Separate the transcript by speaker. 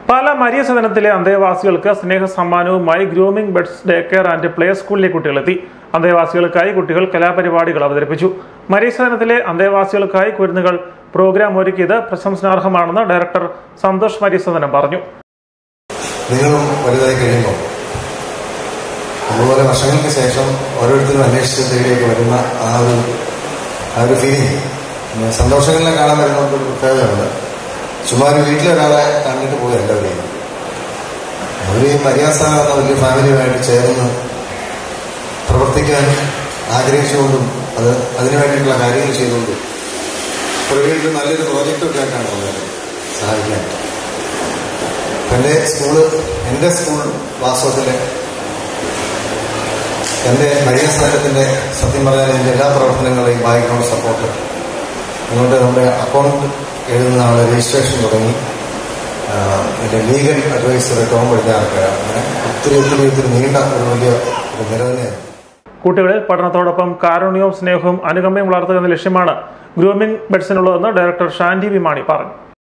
Speaker 1: പാല Maria സദനത്തിലെ അന്തേവാസികൾക്ക് സ്നേഹ സമ്മാനവുമായി grooming beds day care and play സ്കൂളിലെ കുട്ടികളെത്തി അന്തേവാസികൾക്കായി കുട്ടികൾ കലാപരിപാടികൾ അവതരിപ്പിച്ചു മരിയ സദനത്തിലെ അന്തേവാസികൾക്കായി കുരുന്നുകൾ പ്രോഗ്രാം ഒരുക്കിയത് പ്രശംസനാർഹമാണെന്ന് ഡയറക്ടർ സന്തോഷ് മരിയ സദനം പറഞ്ഞു
Speaker 2: നിങ്ങളും വലുതായി കഴിയുമ്പോൾ അതുപോലെ വർഷങ്ങൾക്ക് ശേഷം ഓരോരുത്തരും അന്വേഷിച്ച് തേടിയൊക്കെ വരുന്ന ആ ഒരു ആ ഒരു ഫീലിംഗ് സന്തോഷങ്ങളെ കാണാൻ വരുന്നവർക്ക് ഒരു പ്രത്യേകതയുണ്ട് ചുമ്മാ ഒരു വീട്ടിലൊരാളെ കണ്ടിട്ട് പോയി എല്ലാവരെയും അവർ ഈ മര്യാദ എന്ന വലിയ ഫാമിലിയുമായിട്ട് ചേർന്ന് പ്രവർത്തിക്കാൻ ആഗ്രഹിച്ചുകൊണ്ടും അത് അതിനു വേണ്ടിയിട്ടുള്ള കാര്യങ്ങൾ ചെയ്തുകൊണ്ടും പ്രവീണിൽ നല്ലൊരു പ്രോജക്റ്റൊക്കെ ആയിട്ടാണ് പോകുന്നത് സഹായിക്കാൻ എൻ്റെ സ്കൂള് എൻ്റെ സ്കൂൾ വാസ്തവത്തിൽ എൻ്റെ മഴയ സ്ഥാനത്തിൻ്റെ സത്യം പറഞ്ഞാൽ എൻ്റെ എല്ലാ പ്രവർത്തനങ്ങളെയും ബാക്ക്ഗ്രൗണ്ട് സപ്പോർട്ട് അതുകൊണ്ട് നമ്മുടെ അക്കൗണ്ട് എഴുതുന്ന ആൾ രജിസ്ട്രേഷൻ തുടങ്ങി എൻ്റെ ലീഗൽ അഡ്വൈസർ ടോം പടിഞ്ഞാറക്കര അങ്ങനെ ഒത്തിരി ഒത്തിരി ഒത്തിരി നീണ്ട ഒരു വലിയ ഒരു നിര തന്നെയാണ്
Speaker 1: കുട്ടികളിൽ പഠനത്തോടൊപ്പം കാരുണ്യവും സ്നേഹവും അനുകമ്പയും വളർത്തുക എന്ന ലക്ഷ്യമാണ് ഗ്രൂമിംഗ് ബെഡ്സിനുള്ളതെന്ന് ഡയറക്ടർ ഷാൻഡി വിമാണി പറഞ്ഞു